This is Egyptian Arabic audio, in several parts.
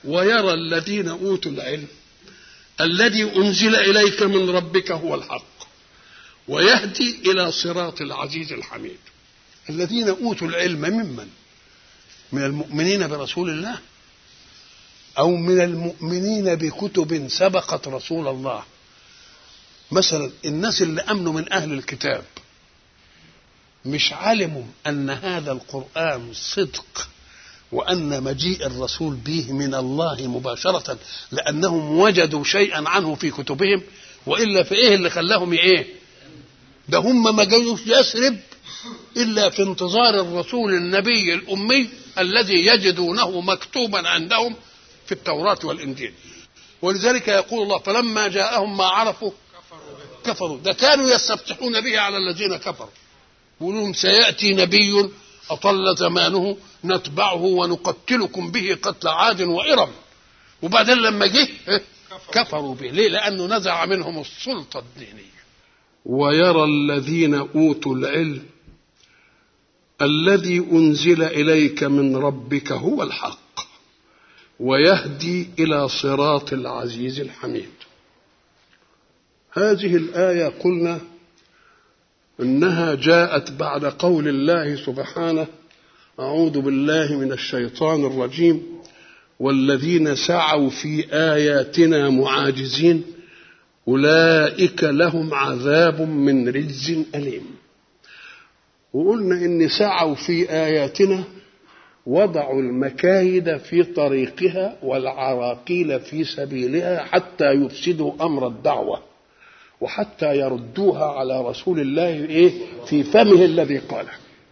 ويرى الذين أوتوا العلم الذي أنزل إليك من ربك هو الحق ويهدي إلى صراط العزيز الحميد الذين أوتوا العلم ممن من المؤمنين برسول الله أو من المؤمنين بكتب سبقت رسول الله مثلا الناس اللي أمنوا من أهل الكتاب مش علموا أن هذا القرآن صدق وأن مجيء الرسول به من الله مباشرة لأنهم وجدوا شيئا عنه في كتبهم وإلا في إيه اللي خلاهم إيه ده هم ما جاوش يسرب إلا في انتظار الرسول النبي الأمي الذي يجدونه مكتوبا عندهم في التوراة والإنجيل ولذلك يقول الله فلما جاءهم ما عرفوا كفروا ده كانوا يستفتحون به على الذين كفروا يقولون لهم سيأتي نبي أطل زمانه نتبعه ونقتلكم به قتل عاد وإرم وبعدين لما جه كفروا به ليه لأنه نزع منهم السلطة الدينية ويرى الذين أوتوا العلم الذي أنزل إليك من ربك هو الحق ويهدي إلى صراط العزيز الحميد هذه الآية قلنا إنها جاءت بعد قول الله سبحانه أعوذ بالله من الشيطان الرجيم والذين سعوا في آياتنا معاجزين أولئك لهم عذاب من رجز أليم وقلنا إن سعوا في آياتنا وضعوا المكايد في طريقها والعراقيل في سبيلها حتى يفسدوا أمر الدعوة وحتى يردوها على رسول الله إيه في فمه الذي قاله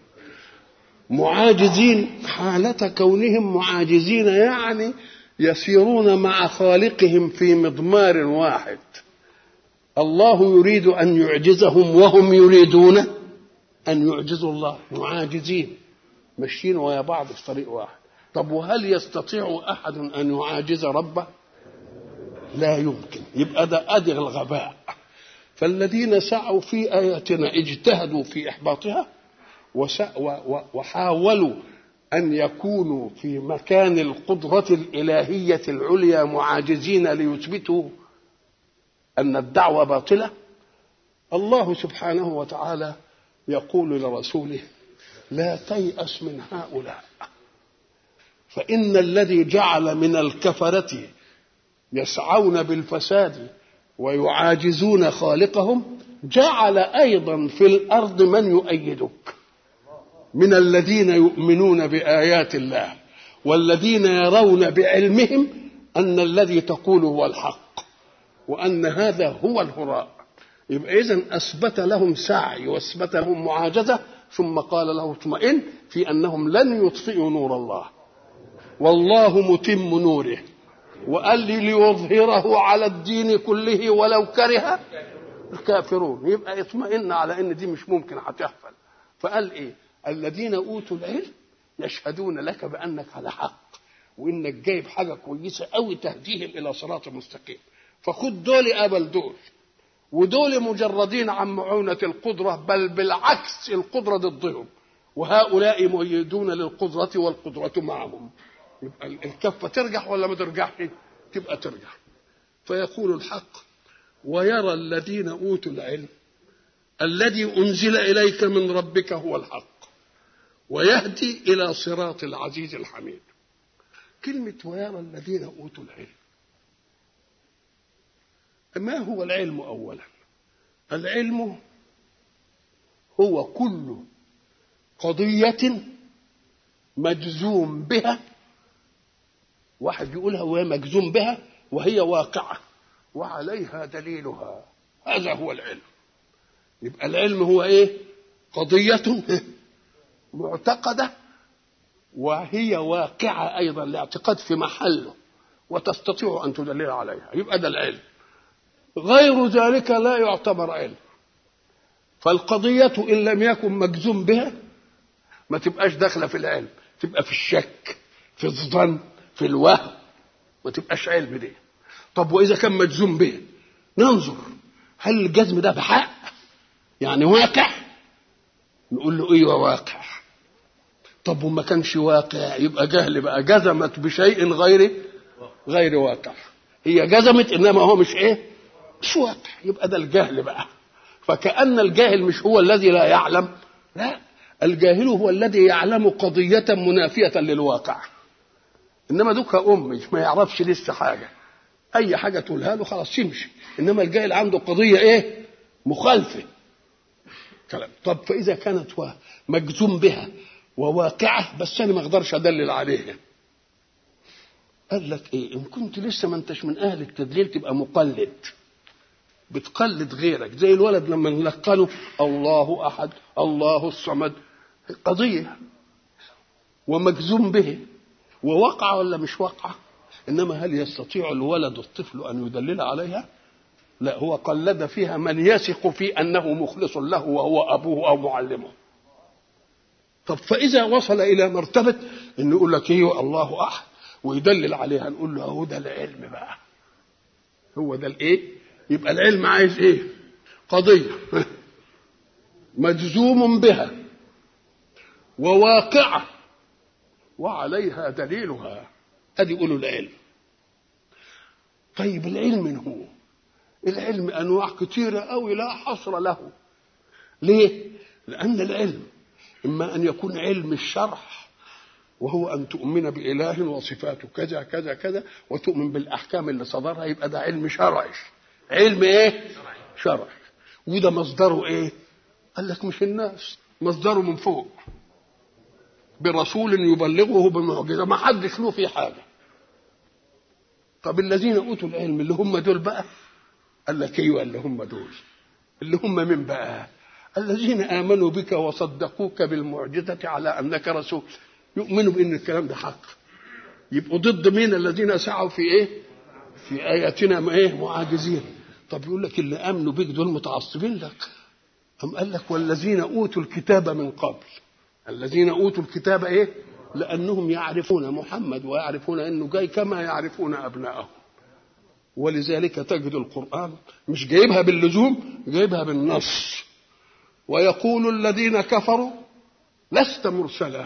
معاجزين حالة كونهم معاجزين يعني يسيرون مع خالقهم في مضمار واحد الله يريد أن يعجزهم وهم يريدون أن يعجزوا الله معاجزين ماشيين ويا بعض في طريق واحد طب وهل يستطيع أحد أن يعاجز ربه لا يمكن يبقى ده أدي الغباء فالذين سعوا في آياتنا اجتهدوا في إحباطها وحاولوا أن يكونوا في مكان القدرة الإلهية العليا معاجزين ليثبتوا أن الدعوة باطلة الله سبحانه وتعالى يقول لرسوله لا تيأس من هؤلاء فإن الذي جعل من الكفرة يسعون بالفساد ويعاجزون خالقهم جعل أيضا في الأرض من يؤيدك من الذين يؤمنون بآيات الله والذين يرون بعلمهم أن الذي تقول هو الحق وأن هذا هو الهراء يبقى إذن أثبت لهم سعي وأثبت لهم معاجزة ثم قال له اطمئن في أنهم لن يطفئوا نور الله والله متم نوره وقال لي ليظهره على الدين كله ولو كره الكافرون يبقى اطمئن على ان دي مش ممكن هتحصل فقال ايه الذين اوتوا العلم يشهدون لك بانك على حق وانك جايب حاجه كويسه قوي تهديهم الى صراط مستقيم فخد دول قبل دول ودول مجردين عن معونة القدرة بل بالعكس القدرة ضدهم وهؤلاء مؤيدون للقدرة والقدرة معهم يبقى الكفة ترجح ولا ما ترجحش تبقى ترجح فيقول الحق ويرى الذين أوتوا العلم الذي أنزل إليك من ربك هو الحق ويهدي إلى صراط العزيز الحميد كلمة ويرى الذين أوتوا العلم ما هو العلم أولا العلم هو كل قضية مجزوم بها واحد يقولها وهي مجزوم بها وهي واقعة وعليها دليلها هذا هو العلم يبقى العلم هو ايه قضية معتقدة وهي واقعة أيضا الاعتقاد في محله وتستطيع أن تدلل عليها يبقى ده العلم غير ذلك لا يعتبر علم فالقضية إن لم يكن مجزوم بها ما تبقاش داخلة في العلم تبقى في الشك في الظن في الوهم ما تبقاش علم دي طب وإذا كان مجزوم به ننظر هل الجزم ده بحق يعني واقع نقول له ايوه واقع طب وما كانش واقع يبقى جهل بقى جزمت بشيء غير غير واقع هي جزمت انما هو مش ايه مش واقع يبقى ده الجهل بقى فكأن الجاهل مش هو الذي لا يعلم لا الجاهل هو الذي يعلم قضية منافية للواقع انما دوك ام ما يعرفش لسه حاجه اي حاجه تقولها له خلاص يمشي انما الجاهل عنده قضيه ايه مخالفه كلام طب فاذا كانت مجزوم بها وواقعه بس انا ما اقدرش ادلل عليها قال لك ايه ان كنت لسه ما انتش من اهل التدليل تبقى مقلد بتقلد غيرك زي الولد لما نلقنه الله احد الله الصمد قضيه ومجزوم به ووقع ولا مش وقع انما هل يستطيع الولد الطفل ان يدلل عليها لا هو قلد فيها من يثق في انه مخلص له وهو ابوه او معلمه طب فاذا وصل الى مرتبه انه يقول لك ايه الله احد ويدلل عليها نقول له هو ده العلم بقى هو ده الايه يبقى العلم عايز ايه قضيه مجزوم بها وواقعه وعليها دليلها ادي اولو العلم طيب العلم من هو العلم انواع كثيره قوي لا حصر له ليه لان العلم اما ان يكون علم الشرح وهو ان تؤمن باله وصفاته كذا كذا كذا وتؤمن بالاحكام اللي صدرها يبقى ده علم شرعي علم ايه شرعي وده مصدره ايه قال لك مش الناس مصدره من فوق برسول يبلغه بمعجزه ما حدش له في حاجه طب الذين اوتوا العلم اللي هم دول بقى قال لك ايوه اللي هم دول اللي هم من بقى الذين امنوا بك وصدقوك بالمعجزه على انك رسول يؤمنوا بان الكلام ده حق يبقوا ضد مين الذين سعوا في ايه في اياتنا ايه معاجزين طب يقول لك اللي امنوا بك دول متعصبين لك أم قال لك والذين اوتوا الكتاب من قبل الذين اوتوا الكتاب ايه لانهم يعرفون محمد ويعرفون انه جاي كما يعرفون ابنائهم ولذلك تجد القران مش جايبها باللزوم جايبها بالنص ويقول الذين كفروا لست مرسلا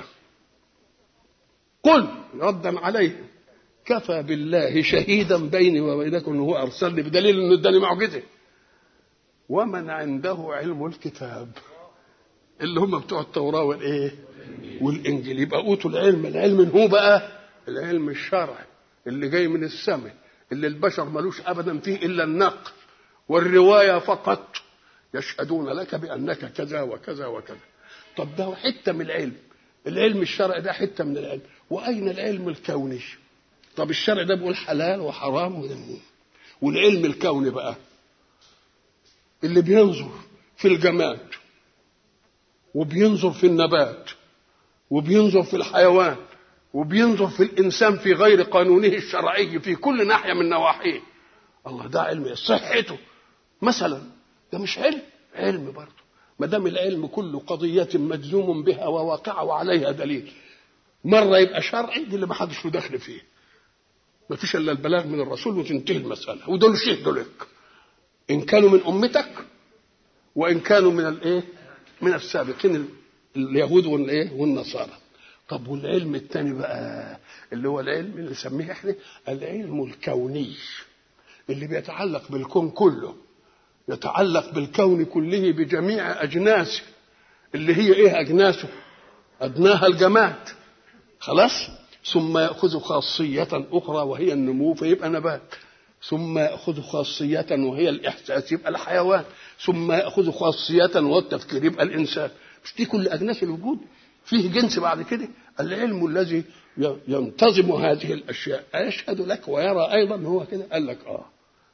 قل ردا عليه كفى بالله شهيدا بيني وبينكم انه هو ارسلني بدليل انه اداني معجزه ومن عنده علم الكتاب اللي هم بتوع التوراه والايه والانجيل يبقى اوتوا العلم العلم هو بقى العلم الشرعي اللي جاي من السماء اللي البشر ملوش ابدا فيه الا النقل والروايه فقط يشهدون لك بانك كذا وكذا وكذا طب ده حته من العلم العلم الشرعي ده حته من العلم واين العلم الكوني طب الشرع ده بيقول حلال وحرام وذنب والعلم الكوني بقى اللي بينظر في الجماد وبينظر في النبات وبينظر في الحيوان وبينظر في الانسان في غير قانونه الشرعي في كل ناحيه من نواحيه الله ده علم صحته مثلا ده مش علم علم برضه ما دام العلم كله قضيه مجزوم بها وواقعه وعليها دليل مره يبقى شرعي دي اللي ما حدش له دخل فيه ما فيش الا البلاغ من الرسول وتنتهي المساله ودول شهدوا لك ان كانوا من امتك وان كانوا من الايه من السابقين اليهود والايه والنصارى طب والعلم الثاني بقى اللي هو العلم اللي نسميه احنا العلم الكوني اللي بيتعلق بالكون كله يتعلق بالكون كله بجميع اجناسه اللي هي ايه اجناسه ادناها الجماد خلاص ثم ياخذ خاصيه اخرى وهي النمو فيبقى نبات ثم ياخذ خاصيه وهي الاحساس يبقى الحيوان ثم ياخذ خاصيه والتفكير يبقى الانسان مش دي كل اجناس الوجود فيه جنس بعد كده العلم الذي ينتظم هذه الاشياء يشهد لك ويرى ايضا هو كده قال لك اه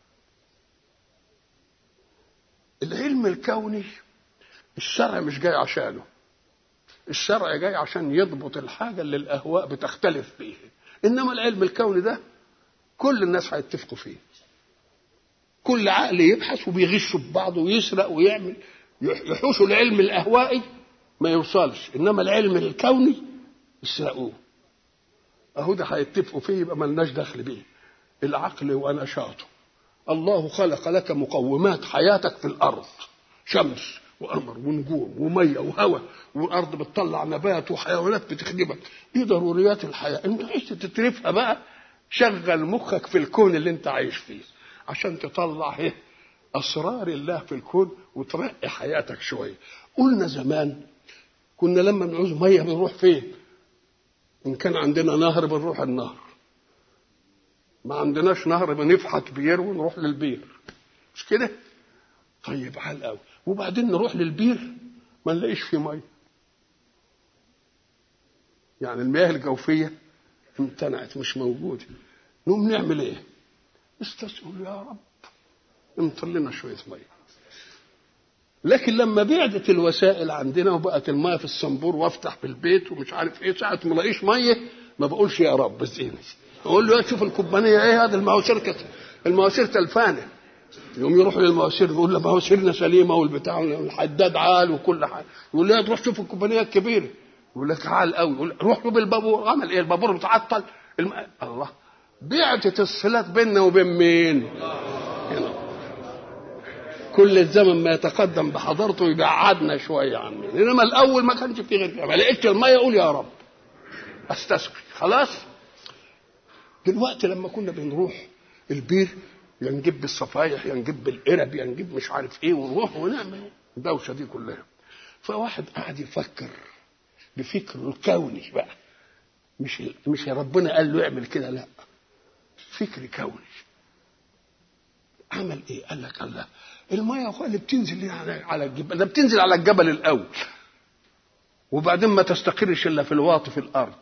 العلم الكوني الشرع مش جاي عشانه الشرع جاي عشان يضبط الحاجة اللي الأهواء بتختلف فيه إنما العلم الكوني ده كل الناس هيتفقوا فيه كل عقل يبحث وبيغش في بعضه ويسرق ويعمل يحوشوا العلم الأهوائي ما يوصلش إنما العلم الكوني يسرقوه أهو ده هيتفقوا فيه يبقى ملناش دخل بيه العقل ونشاطه الله خلق لك مقومات حياتك في الأرض شمس وقمر ونجوم وميه وهواء والارض بتطلع نبات وحيوانات بتخدمك دي ضروريات الحياه انت عايز تترفها بقى شغل مخك في الكون اللي انت عايش فيه عشان تطلع ايه اسرار الله في الكون وترقي حياتك شويه قلنا زمان كنا لما بنعوز ميه بنروح فين ان كان عندنا نهر بنروح النهر ما عندناش نهر بنفحت بير ونروح للبير مش كده طيب عال قوي وبعدين نروح للبير ما نلاقيش فيه ميه يعني المياه الجوفيه امتنعت مش موجوده نقوم نعمل ايه نستسهل يا رب امطر لنا شويه ميه لكن لما بعدت الوسائل عندنا وبقت الميه في الصنبور وافتح في البيت ومش عارف ايه ساعه ما الاقيش ميه ما بقولش يا رب ازيني اقول له شوف الكوبانيه ايه هذا المواسير المواسير تلفانه يقوم يروح للمواسير يقول له مواسيرنا سليمه والبتاع الحداد عال وكل حاجه يقول له تروح شوف الكوبانيه الكبيره يقول لك عال قوي يقول روح له بالبابور عمل ايه البابور متعطل الم... الله بعتت الصلات بيننا وبين مين؟ هنا. كل الزمن ما يتقدم بحضرته يبعدنا شويه عن مين انما الاول ما كانش في غير كده ما لقيتش الميه اقول يا رب استسقي خلاص دلوقتي لما كنا بنروح البير يا نجيب بالصفايح يا نجيب بالقرب يا نجيب مش عارف ايه ونروح ونعمل الدوشه دي كلها فواحد قاعد يفكر بفكره الكوني بقى مش مش ربنا قال له اعمل كده لا فكر كوني عمل ايه؟ قال لك الله الميه هو اللي بتنزل على على الجبل ده بتنزل على الجبل الاول وبعدين ما تستقرش الا في الواطي في الارض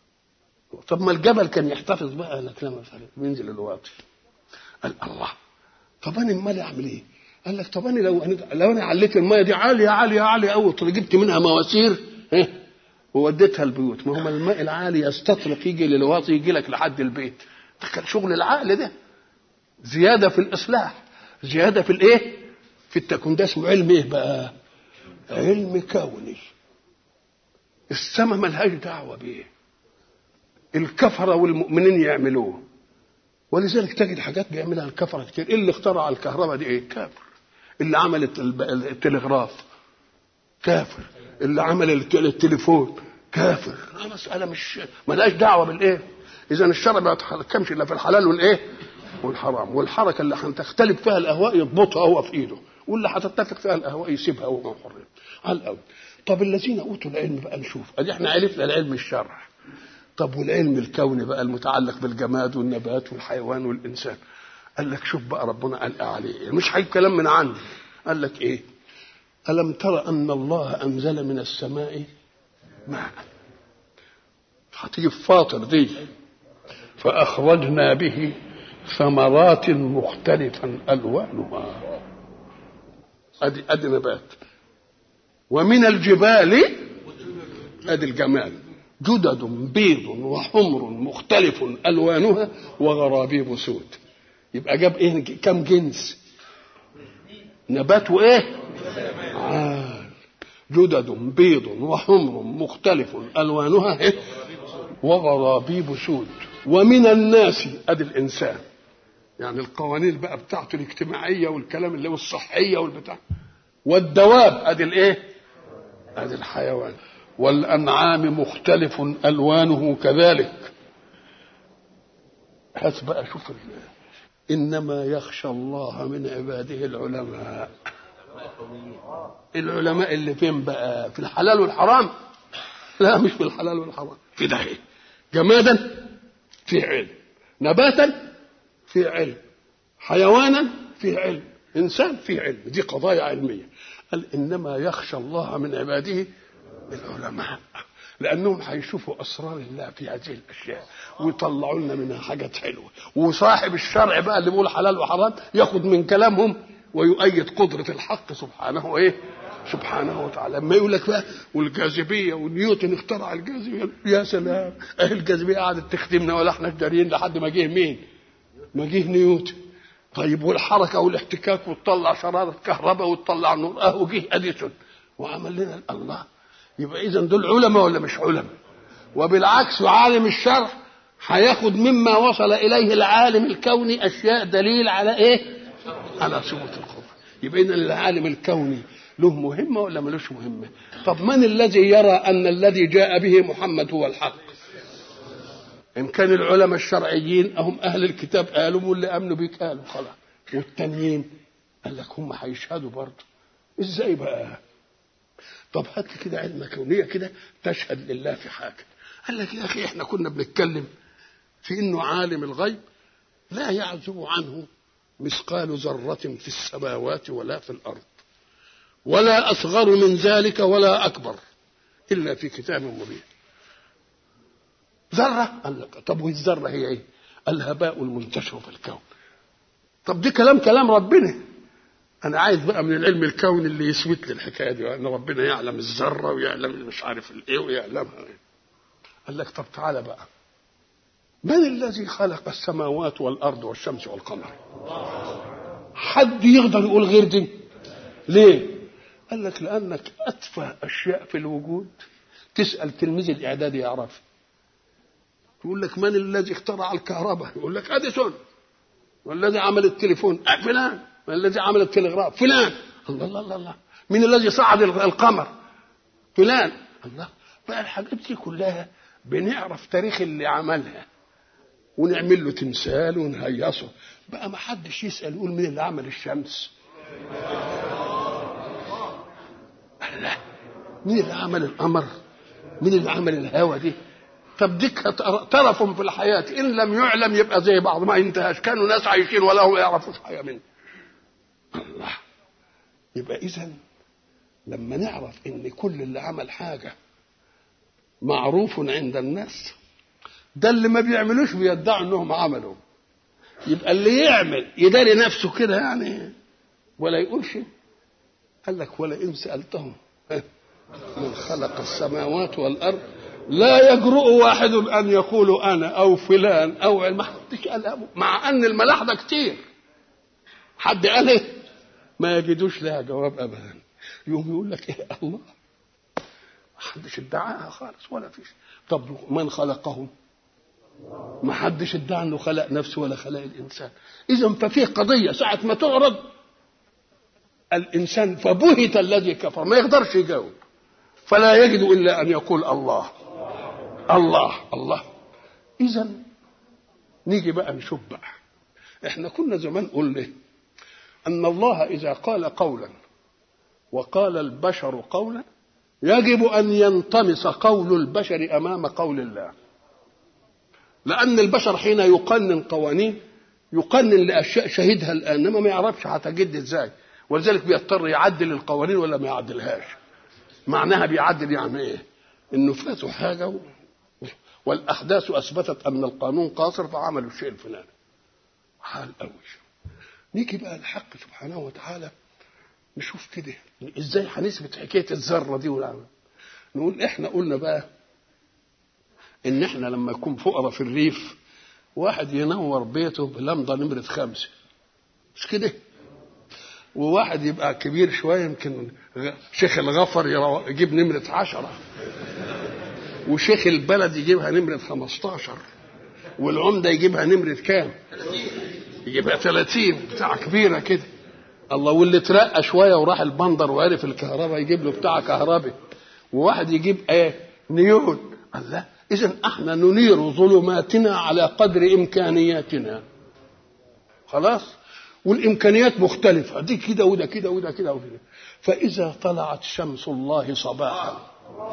طب ما الجبل كان يحتفظ بقى قال لك لا مش عارف بينزل الواطي قال الله طب انا امال اعمل ايه؟ قال لك طب انا لو أنا لو انا عليت الميه دي عاليه عاليه عاليه قوي جبت منها مواسير ها ووديتها البيوت ما هو الماء العالي يستطرق يجي للواطي يجي لك لحد البيت ده كان شغل العقل ده زياده في الاصلاح زياده في الايه في التكوين ده اسمه علم ايه بقى علم كوني السماء ملهاش دعوه بيه الكفره والمؤمنين يعملوه ولذلك تجد حاجات بيعملها الكفره كتير اللي اخترع الكهرباء دي ايه كافر اللي عمل التلغراف كافر اللي عمل التليفون كافر مسألة مش ملهاش دعوة بالإيه إذا الشرع ما يتحكمش إلا في الحلال والإيه والحرام والحركة اللي هتختلف فيها الأهواء يضبطها هو في إيده واللي هتتفق فيها الأهواء يسيبها وهو حر على الأول طب الذين أوتوا العلم بقى نشوف أدي إحنا عرفنا العلم الشرع طب والعلم الكوني بقى المتعلق بالجماد والنبات والحيوان والإنسان قال لك شوف بقى ربنا قال عليه مش هيجي كلام من عندي قال لك إيه ألم تر أن الله أنزل من السماء ماء هتيجي في فاطر دي فأخرجنا به ثمرات مختلفا ألوانها أدي أدي نبات ومن الجبال أدي الجمال جدد بيض وحمر مختلف ألوانها وغرابيب سود يبقى جاب إيه كم جنس نبات وإيه عال جدد بيض وحمر مختلف الوانها إيه؟ وغرابيب سود ومن الناس ادي الانسان يعني القوانين بقى بتاعته الاجتماعيه والكلام اللي هو الصحيه والبتاع والدواب ادي الايه ادي الحيوان والانعام مختلف الوانه كذلك هات بقى شوف انما يخشى الله من عباده العلماء العلماء اللي فين بقى في الحلال والحرام لا مش في الحلال والحرام في ده ايه جمادا في علم نباتا في علم حيوانا في علم انسان في علم دي قضايا علميه قال انما يخشى الله من عباده العلماء لانهم هيشوفوا اسرار الله في هذه الاشياء ويطلعوا لنا منها حاجات حلوه وصاحب الشرع بقى اللي بيقول حلال وحرام ياخد من كلامهم ويؤيد قدرة الحق سبحانه ايه سبحانه وتعالى لما يقول لك بقى والجاذبيه ونيوتن اخترع الجاذبيه يا سلام اهي الجاذبيه قعدت تخدمنا ولا احنا داريين لحد ما جه مين؟ ما جه نيوتن طيب والحركه والاحتكاك وتطلع شراره كهرباء وتطلع نور اهو جه اديسون وعمل لنا الله يبقى اذا دول علماء ولا مش علماء؟ وبالعكس عالم الشرع هياخد مما وصل اليه العالم الكوني اشياء دليل على ايه؟ على ثبوت القدره يبقى ان العالم الكوني له مهمه ولا ملوش مهمه؟ طب من الذي يرى ان الذي جاء به محمد هو الحق؟ ان كان العلماء الشرعيين هم اهل الكتاب قالوا واللي امنوا بيك قالوا خلاص والتانيين قال لك هم هيشهدوا برضه ازاي بقى طب هات لي كده علم كونيه كده تشهد لله في حاجه قال لك يا اخي احنا كنا بنتكلم في انه عالم الغيب لا يعزب عنه مثقال ذره في السماوات ولا في الارض ولا اصغر من ذلك ولا اكبر الا في كتاب مبين ذره قال لك طب والذره هي ايه الهباء المنتشر في الكون طب دي كلام كلام ربنا انا عايز بقى من العلم الكوني اللي يثبت لي الحكايه دي ان ربنا يعلم الذره ويعلم مش عارف الايه ويعلمها إيه. قال لك طب تعالى بقى من الذي خلق السماوات والارض والشمس والقمر حد يقدر يقول غير دي ليه قال لك لانك اتفه اشياء في الوجود تسال تلميذ الاعداد يعرف يقول لك من الذي اخترع الكهرباء يقول لك اديسون والذي عمل التليفون أه فلان من الذي عمل التلغراف فلان الله الله الله, الله. من الذي صعد القمر فلان الله بقى الحاجات دي كلها بنعرف تاريخ اللي عملها ونعمل له تمثال ونهيصه بقى ما حدش يسال يقول مين اللي عمل الشمس الله مين اللي عمل القمر مين اللي عمل الهوا دي طب ديك طرف في الحياة إن لم يعلم يبقى زي بعض ما انتهاش كانوا ناس عايشين ولا هم يعرفوا حاجة منه الله يبقى إذا لما نعرف إن كل اللي عمل حاجة معروف عند الناس ده اللي ما بيعملوش بيدعوا انهم عملوا يبقى اللي يعمل يداري نفسه كده يعني ولا يقولش قال لك ولا ان سالتهم من خلق السماوات والارض لا يجرؤ واحد ان يقول انا او فلان او ما حدش قال مع ان الملاحده كتير حد قال ايه ما يجدوش لها جواب ابدا يقوم يقول لك ايه الله ما حدش ادعاها خالص ولا فيش طب من خلقهم ما حدش ادعى انه خلق نفسه ولا خلق الانسان اذا ففي قضيه ساعه ما تعرض الانسان فبهت الذي كفر ما يقدرش يجاوب فلا يجد الا ان يقول الله الله الله اذا نيجي بقى نشوف بقى احنا كنا زمان قلنا ان الله اذا قال قولا وقال البشر قولا يجب ان ينطمس قول البشر امام قول الله لان البشر حين يقنن قوانين يقنن لاشياء شهدها الان انما ما يعرفش هتجد ازاي ولذلك بيضطر يعدل القوانين ولا ما يعدلهاش معناها بيعدل يعني ايه انه فاتوا حاجه و... والاحداث اثبتت ان القانون قاصر فعملوا الشيء الفلاني حال قوي نيجي بقى الحق سبحانه وتعالى نشوف كده ازاي هنثبت حكايه الذره دي ولا نقول احنا قلنا بقى ان احنا لما يكون فقراء في الريف واحد ينور بيته بلمضه نمره خمسه مش كده وواحد يبقى كبير شويه يمكن شيخ الغفر يجيب نمره عشرة وشيخ البلد يجيبها نمرة 15 والعمدة يجيبها نمرة كام؟ يجيبها 30 بتاع كبيرة كده الله واللي ترقى شوية وراح البندر وعرف الكهرباء يجيب له بتاع كهربي وواحد يجيب ايه؟ نيون الله إذا احنا ننير ظلماتنا على قدر إمكانياتنا خلاص؟ والإمكانيات مختلفة دي كده وده كده وده كده وكده فإذا طلعت شمس الله صباحا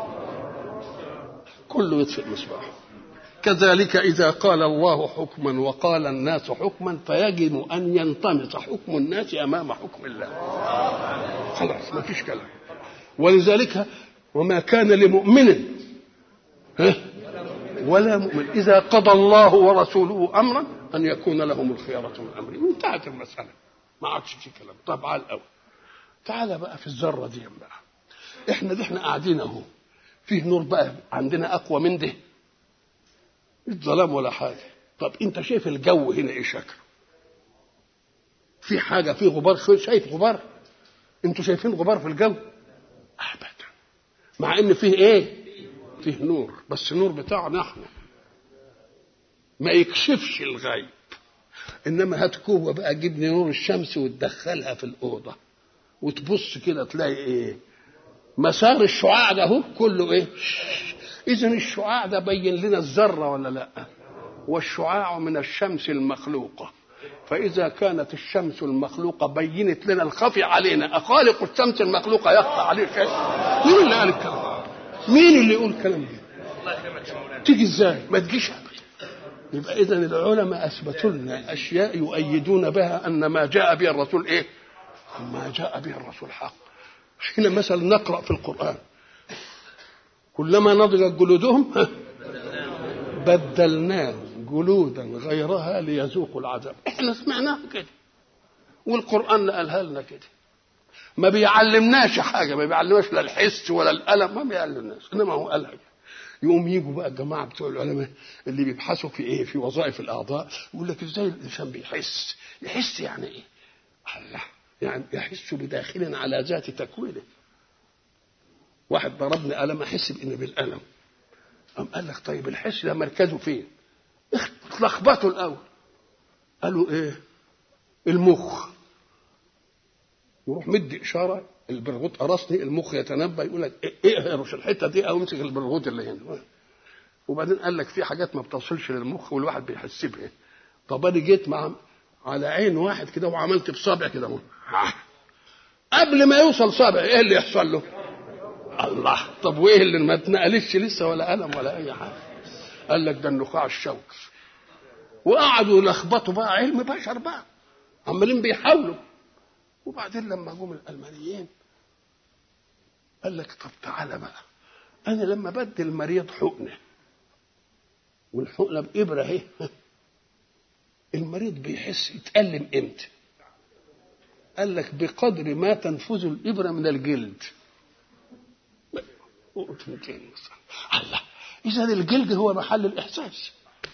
كله يطفئ مصباحه كذلك إذا قال الله حكما وقال الناس حكما فيجب أن ينطمس حكم الناس أمام حكم الله خلاص ما فيش كلام ولذلك وما كان لمؤمن ولا مؤمن إذا قضى الله ورسوله أمرا أن يكون لهم الخيارة من أمره انتهت المسألة ما عادش في كلام طب الأول تعال بقى في الذرة دي بقى احنا دي احنا قاعدين اهو فيه نور بقى عندنا اقوى من ده الظلام ولا حاجه طب انت شايف الجو هنا ايه شكله في حاجه في غبار شايف غبار انتوا شايفين غبار في الجو ابدا مع ان فيه ايه فيه نور بس النور بتاعنا احنا ما يكشفش الغيب انما هات كوبه بقى جيب لي نور الشمس وتدخلها في الاوضه وتبص كده تلاقي ايه مسار الشعاع ده هو كله ايه اذا الشعاع ده بين لنا الذره ولا لا والشعاع من الشمس المخلوقة فإذا كانت الشمس المخلوقة بينت لنا الخفي علينا أخالق الشمس المخلوقة يخفى عليه شيء مين اللي قال الكلام مين اللي يقول الكلام ده تيجي ازاي ما تجيش يبقى اذا العلماء اثبتوا لنا اشياء يؤيدون بها ان ما جاء به الرسول ايه ما جاء به الرسول حق حين مثلا نقرا في القران كلما نضجت جلودهم بدلناه جلودا غيرها ليذوقوا العذاب احنا سمعناها كده والقران قالها لنا كده ما بيعلمناش حاجه ما بيعلمناش لا الحس ولا الالم ما بيعلمناش انما هو قالها كده يقوم يجوا بقى الجماعه بتوع العلماء اللي بيبحثوا في ايه في وظائف الاعضاء يقول لك ازاي الانسان بيحس يحس يعني ايه الله يعني يحس بداخل على ذات تكوينه واحد ضربني قلم احس بان بالالم قام قال لك طيب الحس ده مركزه فين اتلخبطوا الاول قالوا ايه المخ يروح مدي اشاره البرغوث قرصني المخ يتنبا يقول لك اقهرش الحته دي او امسك البرغوث اللي هنا وبعدين قال لك في حاجات ما بتصلش للمخ والواحد بيحس بها طب انا جيت مع على عين واحد كده وعملت بصابع كده اهو قبل ما يوصل صابع ايه اللي يحصل له؟ الله طب وايه اللي ما اتنقلش لسه ولا الم ولا اي حاجه قال لك ده النخاع الشوكي وقعدوا يلخبطوا بقى علم بشر بقى عمالين بيحاولوا وبعدين لما جم الالمانيين قال لك طب تعالى بقى انا لما بدي المريض حقنه والحقنه بابره اهي المريض بيحس يتألم امتى قال لك بقدر ما تنفذ الابره من الجلد الله اذا الجلد هو محل الاحساس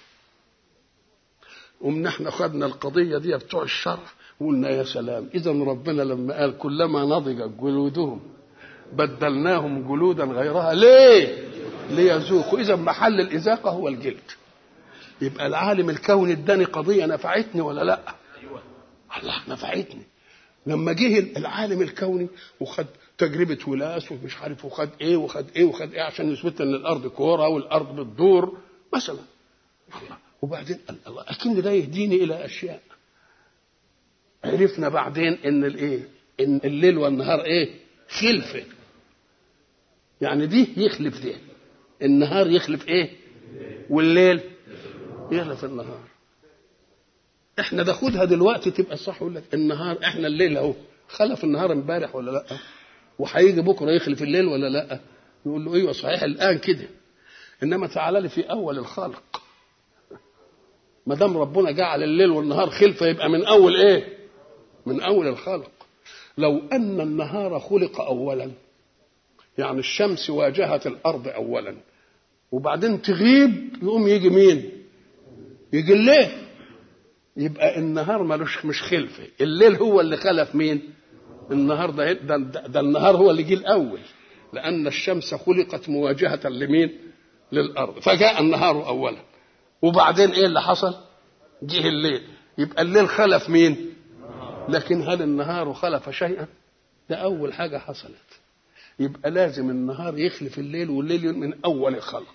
ومن احنا خدنا القضيه دي بتوع الشرع وقلنا يا سلام اذا ربنا لما قال كلما نضجت جلودهم بدلناهم جلودا غيرها ليه ليذوقوا اذا محل الازاقه هو الجلد يبقى العالم الكوني اداني قضيه نفعتني ولا لا الله نفعتني لما جه العالم الكوني وخد تجربه ولاس ومش عارف وخد ايه وخد ايه وخد ايه عشان يثبت ان الارض كوره والارض بتدور مثلا الله وبعدين الله اكن ده يهديني الى اشياء عرفنا بعدين ان الايه ان الليل والنهار ايه خلفه يعني دي يخلف ده النهار يخلف ايه والليل يخلف النهار احنا ناخدها دلوقتي تبقى صح يقول لك النهار احنا الليل اهو خلف النهار امبارح ولا لا وهيجي بكره يخلف الليل ولا لا يقول له ايوه صحيح الان كده انما تعالى لي في اول الخلق ما دام ربنا جعل الليل والنهار خلفه يبقى من اول ايه من اول الخلق لو ان النهار خلق اولا يعني الشمس واجهت الارض اولا وبعدين تغيب يقوم يجي مين يجي الليل يبقى النهار ملوش مش خلفه الليل هو اللي خلف مين النهار ده, ده, ده, ده النهار هو اللي جه الاول لان الشمس خلقت مواجهه لمين للارض فجاء النهار اولا وبعدين ايه اللي حصل جه الليل يبقى الليل خلف مين لكن هل النهار خلف شيئا ده اول حاجه حصلت يبقى لازم النهار يخلف الليل والليل من اول الخلق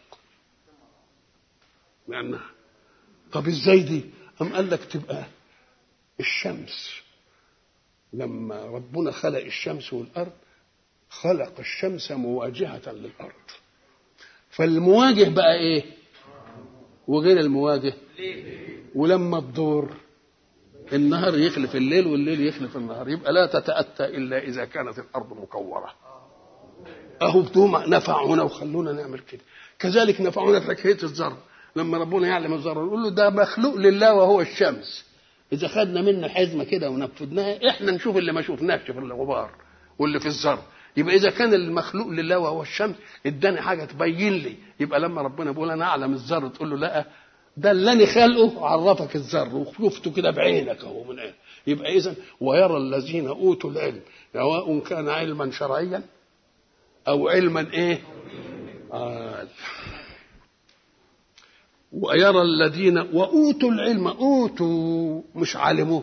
يعني طب ازاي دي أم قال لك تبقى الشمس لما ربنا خلق الشمس والأرض خلق الشمس مواجهة للأرض فالمواجه بقى إيه وغير المواجه ولما تدور النهار يخلف الليل والليل يخلف النهار يبقى لا تتأتى إلا إذا كانت الأرض مكورة أهو بدوم نفعونا وخلونا نعمل كده كذلك نفعونا في حكاية الذرة لما ربنا يعلم الذره نقول له ده مخلوق لله وهو الشمس اذا خدنا منه حزمه كده ونفذناها احنا نشوف اللي ما شفناش في الغبار واللي في الذر يبقى اذا كان المخلوق لله وهو الشمس اداني حاجه تبين لي يبقى لما ربنا بيقول انا اعلم الذر تقول له لا ده اللي انا خلقه عرفك الذر وشفته كده بعينك اهو من عين يبقى اذا ويرى الذين اوتوا العلم سواء كان علما شرعيا او علما ايه آه ويرى الذين وأوتوا العلم أوتوا مش علموه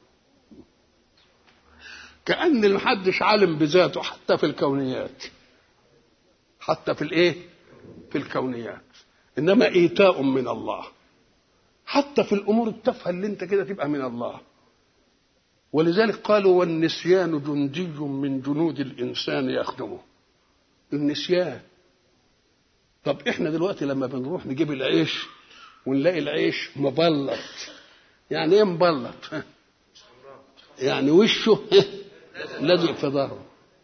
كأن محدش عالم بذاته حتى في الكونيات حتى في الايه في الكونيات انما ايتاء من الله حتى في الامور التافهه اللي انت كده تبقى من الله ولذلك قالوا والنسيان جندي من جنود الانسان يخدمه النسيان طب احنا دلوقتي لما بنروح نجيب العيش ونلاقي العيش مبلط يعني ايه مبلط يعني وشه لازق في ظهره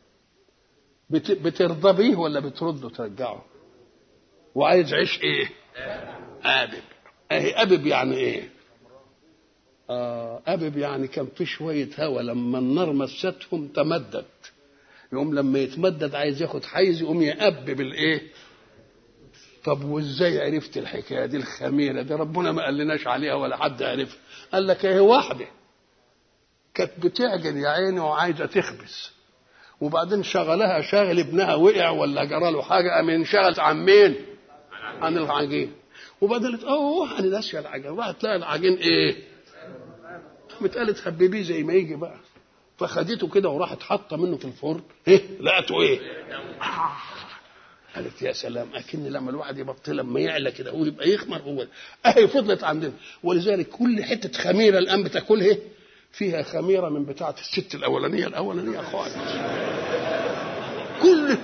بترضى بيه ولا بترده ترجعه وعايز عيش ايه ابب اهي ابب يعني ايه آه ابب يعني كان في شويه هوا لما النار مستهم تمدد يقوم لما يتمدد عايز ياخد حيز يقوم يأبب الايه طب وازاي عرفت الحكايه دي الخميره دي ربنا ما قالناش عليها ولا حد عرفها قال لك اهي واحده كانت بتعجن يا عيني وعايزه تخبز وبعدين شغلها شاغل ابنها وقع ولا جرى له حاجه قام انشغل عن مين؟ عن العجين وبعدين قالت اوه انا ناسيه العجين راحت تلاقي العجين ايه؟ قامت قالت هببيه زي ما يجي بقى فخدته كده وراحت حاطه منه في الفرن ايه لقته ايه؟ آه. قالت يا سلام اكن لما الواحد يبطل لما يعلى كده هو يبقى يخمر هو اهي فضلت عندنا ولذلك كل حته خميره الان بتاكلها فيها خميره من بتاعه الست الاولانيه الاولانيه خالص كل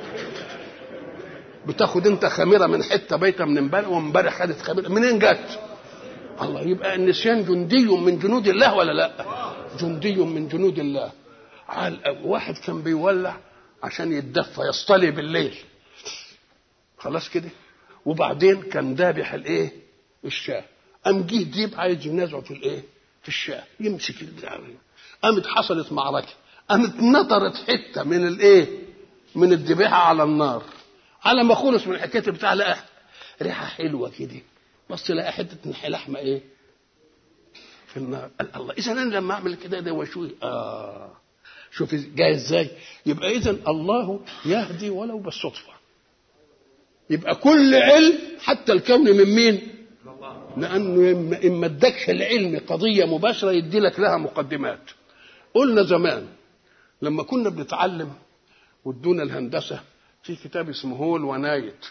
بتاخد انت خميره من حته بيته من امبارح وامبارح خدت خميره منين جت؟ الله يبقى النسيان جندي من جنود الله ولا لا؟ جندي من جنود الله واحد كان بيولع عشان يتدفى يصطلي بالليل خلاص كده وبعدين كان ذابح الايه الشاه قام جه ديب عايز ينازعه في الايه في الشاه يمسك الدعوه قامت حصلت معركه قامت نطرت حته من الايه من الذبيحه على النار على ما خلص من الحكايه بتاع لقى ريحه حلوه كده بص لقى حته لحمه ايه في النار قال الله اذا انا لما اعمل كده ده وشوي اه شوف جاي ازاي يبقى اذا الله يهدي ولو بالصدفه يبقى كل علم حتى الكون من مين لانه ان ما ادكش العلم قضيه مباشره يدي لك لها مقدمات قلنا زمان لما كنا بنتعلم وادونا الهندسه في كتاب اسمه هول ونايت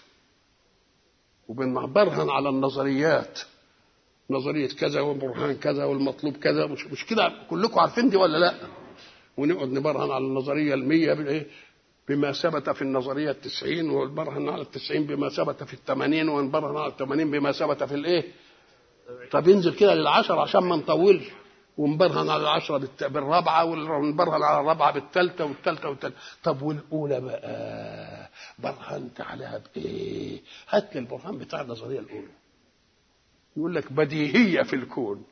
وبنبرهن على النظريات نظرية كذا وبرهان كذا والمطلوب كذا مش, مش كده كلكم عارفين دي ولا لا ونقعد نبرهن على النظرية المية بالإيه بما ثبت في النظرية التسعين ونبرهن على التسعين بما ثبت في الثمانين ونبرهن على الثمانين بما ثبت في الإيه طب ينزل كده للعشر عشان ما نطولش ونبرهن على العشرة بالرابعة ونبرهن على الرابعة بالثالثة والثالثة والثالثة طب والأولى بقى برهنت عليها بإيه؟ هات لي البرهان بتاع النظرية الأولى يقول لك بديهية في الكون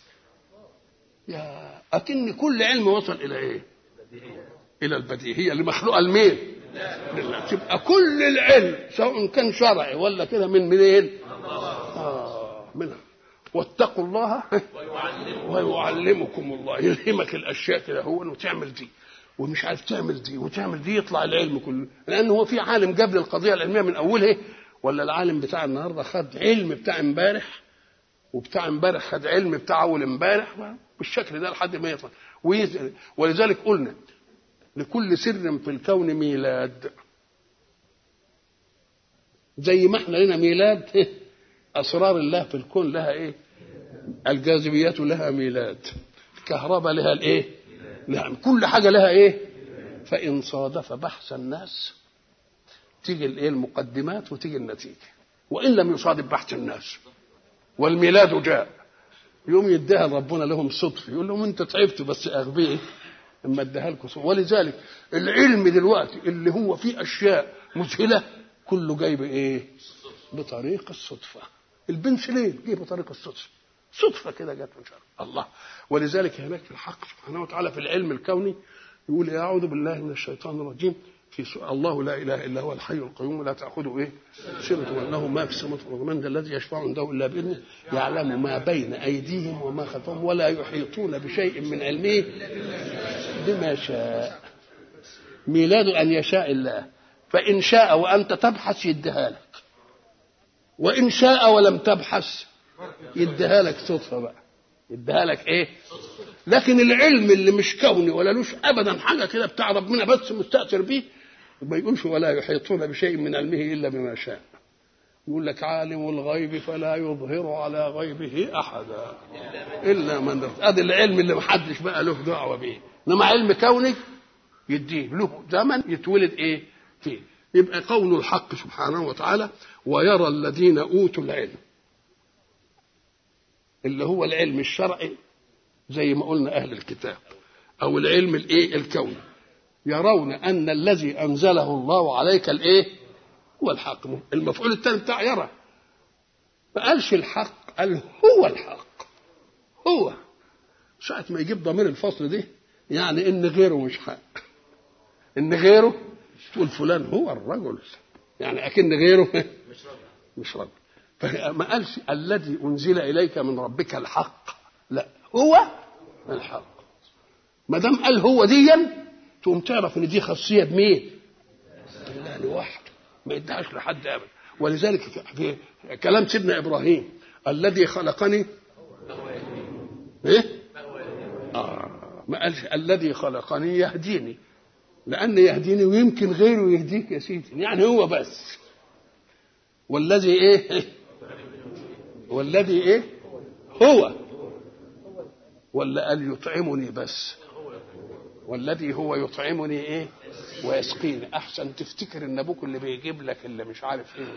يا أكن كل علم وصل إلى إيه؟ إلى البديهية اللي مخلوقة لمين؟ لله تبقى كل العلم سواء كان شرعي ولا كده من منين؟ آه منها واتقوا الله ويعلمكم الله يلهمك الاشياء كده هو وتعمل دي ومش عارف تعمل دي وتعمل دي يطلع العلم كله لان هو في عالم جاب لي القضيه العلميه من اولها ولا العالم بتاع النهارده خد علم بتاع امبارح وبتاع امبارح خد علم بتاع اول امبارح بالشكل ده لحد ما يطلع ولذلك قلنا لكل سر في الكون ميلاد زي ما احنا لنا ميلاد اسرار الله في الكون لها ايه الجاذبيات لها ميلاد الكهرباء لها الايه نعم كل حاجه لها ايه فان صادف بحث الناس تيجي الايه المقدمات وتيجي النتيجه وان لم يصادف بحث الناس والميلاد جاء يوم يديها ربنا لهم صدفه يقول لهم انت تعبتوا بس اغبيه اما اديها لكم ولذلك العلم دلوقتي اللي هو فيه اشياء مذهله كله جاي بايه؟ بطريق الصدفه البنسلين جه بطريق الصدفه صدفه كده جت من شر الله ولذلك هناك في الحق سبحانه وتعالى في العلم الكوني يقول اعوذ بالله من الشيطان الرجيم في سؤال الله لا اله الا هو الحي القيوم لا تاخذه ايه؟ سنه وله ما في السماوات والارض من ذا الذي يشفع عنده الا باذنه يعلم ما بين ايديهم وما خلفهم ولا يحيطون بشيء من علمه بما شاء ميلاد ان يشاء الله فان شاء وانت تبحث يديها لك وان شاء ولم تبحث يديها لك صدفه بقى يديها لك ايه لكن العلم اللي مش كوني ولا لوش ابدا حاجه كده بتاع ربنا بس مستاثر بيه ما يقولش ولا يحيطون بشيء من علمه الا بما شاء يقول لك عالم الغيب فلا يظهر على غيبه احدا الا من ادي العلم اللي محدش بقى له دعوه بيه انما علم كوني يديه له زمن يتولد ايه فيه يبقى قول الحق سبحانه وتعالى ويرى الذين اوتوا العلم اللي هو العلم الشرعي زي ما قلنا اهل الكتاب او العلم الايه الكوني يرون ان الذي انزله الله عليك الايه هو الحق المفعول الثاني بتاع يرى ما قالش الحق قال هو الحق هو ساعة ما يجيب ضمير الفصل دي يعني ان غيره مش حق ان غيره تقول فلان هو الرجل يعني اكن غيره مش رجل فما قالش الذي انزل اليك من ربك الحق لا هو الحق ما دام قال هو ديا تقوم تعرف ان دي خاصيه بمين؟ بالله لوحده ما يدعش لحد ابدا ولذلك في كلام سيدنا ابراهيم الذي خلقني ايه؟ آه ما قالش الذي خلقني يهديني لأن يهديني ويمكن غيره يهديك يا سيدي يعني هو بس والذي ايه والذي ايه هو ولا قال يطعمني بس والذي هو يطعمني ايه ويسقيني احسن تفتكر ان ابوك اللي بيجيب لك اللي مش عارف ايه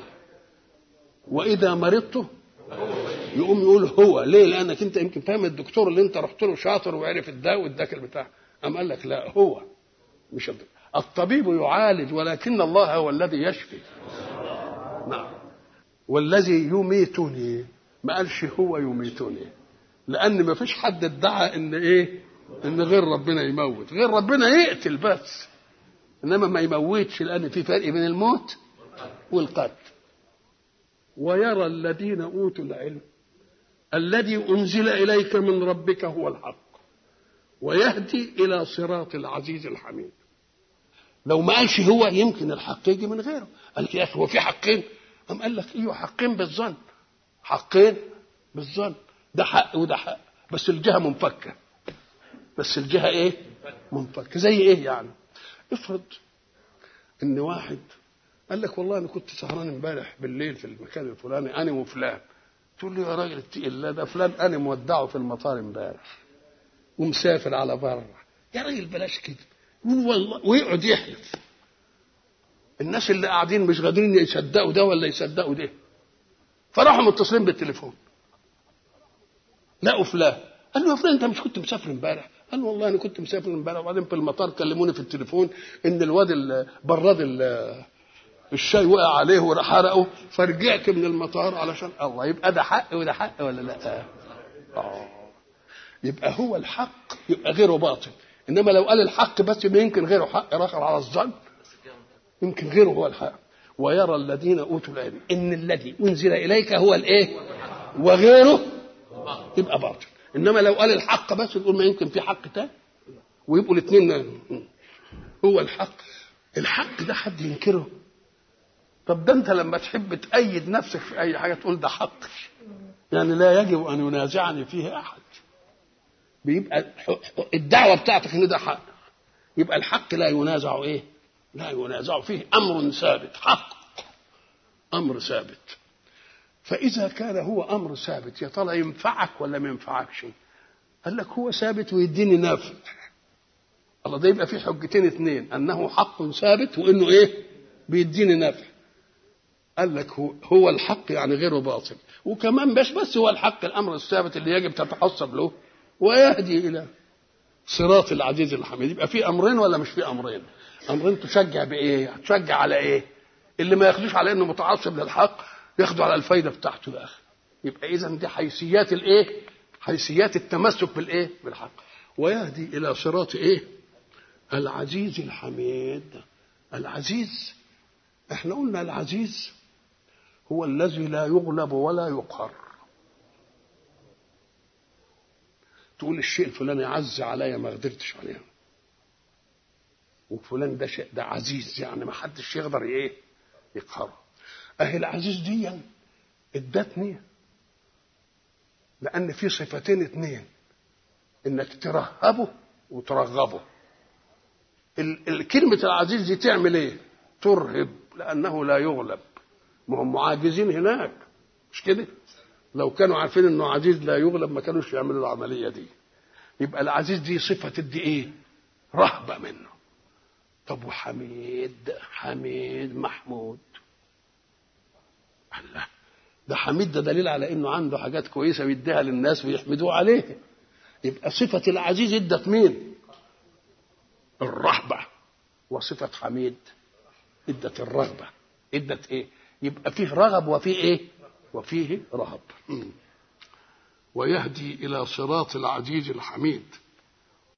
واذا مرضت يقوم يقول هو ليه لانك انت يمكن فاهم الدكتور اللي انت رحت له شاطر وعرف الدواء واداك البتاع قام قال لك لا هو مش الدكتور. الطبيب يعالج ولكن الله هو الذي يشفي نعم والذي يميتني ما قالش هو يميتني لان ما فيش حد ادعى ان ايه ان غير ربنا يموت غير ربنا يقتل بس انما ما يموتش لان في فرق بين الموت والقتل ويرى الذين اوتوا العلم الذي انزل اليك من ربك هو الحق ويهدي الى صراط العزيز الحميد لو ما قالش هو يمكن الحق يجي من غيره قال يا اخي هو في حقين قام قال لك ايوه حقين بالظن حقين بالظن ده حق وده حق بس الجهه منفكه بس الجهه ايه منفكه زي ايه يعني افرض ان واحد قال لك والله انا كنت سهران امبارح بالليل في المكان الفلاني انا وفلان تقول له يا راجل اتقي الله ده فلان انا مودعه في المطار امبارح ومسافر على بره يا راجل بلاش كده والله ويقعد يحلف الناس اللي قاعدين مش قادرين يصدقوا ده ولا يصدقوا ده فراحوا متصلين بالتليفون لقوا فلان قال له يا فلان انت مش كنت مسافر امبارح قال والله انا كنت مسافر امبارح وبعدين في المطار كلموني في التليفون ان الواد براد الشاي وقع عليه وراح حرقه فرجعت من المطار علشان الله يبقى ده حق وده حق ولا لا؟ اه يبقى هو الحق يبقى غيره باطل انما لو قال الحق بس يبقى يمكن غيره حق راخر على الظن يمكن غيره هو الحق ويرى الذين اوتوا العلم ان الذي انزل اليك هو الايه وغيره يبقى باطل انما لو قال الحق بس تقول ما يمكن في حق تاني ويبقوا الاثنين هو الحق الحق ده حد ينكره طب ده انت لما تحب تأيد نفسك في اي حاجه تقول ده حق يعني لا يجب ان ينازعني فيه احد بيبقى الدعوه بتاعتك ان ده حق يبقى الحق لا ينازع ايه لا ينازع فيه امر ثابت حق امر ثابت فاذا كان هو امر ثابت يا ترى ينفعك ولا ما ينفعكش قال لك هو ثابت ويديني نافع الله ده يبقى فيه حجتين اثنين انه حق ثابت وانه ايه بيديني نفع قال لك هو, هو الحق يعني غيره باطل وكمان بس بس هو الحق الامر الثابت اللي يجب تتحسب له ويهدي الى صراط العزيز الحميد يبقى في امرين ولا مش في امرين امرين تشجع بايه تشجع على ايه اللي ما ياخدوش على انه متعصب للحق ياخدوا على الفايده بتاعته يا اخي يبقى اذا دي حيثيات الايه حيثيات التمسك بالايه بالحق ويهدي الى صراط ايه العزيز الحميد العزيز احنا قلنا العزيز هو الذي لا يغلب ولا يقهر تقول الشيء الفلاني عز عليا ما قدرتش عليه وفلان ده شيء ده عزيز يعني ما حدش يقدر ايه يقهره اهي العزيز دي ادتني لان في صفتين اتنين انك ترهبه وترغبه الكلمة العزيز دي تعمل ايه ترهب لانه لا يغلب ما هم معاجزين هناك مش كده لو كانوا عارفين انه عزيز لا يغلب ما كانوش يعملوا العمليه دي يبقى العزيز دي صفه تدي ايه رهبه منه طب وحميد حميد محمود الله ده حميد ده دليل على انه عنده حاجات كويسه بيديها للناس ويحمدوه عليها يبقى صفه العزيز ادت مين الرهبه وصفه حميد ادت الرغبه ادت ايه يبقى فيه رغب وفيه ايه وفيه رهب ويهدي الى صراط العزيز الحميد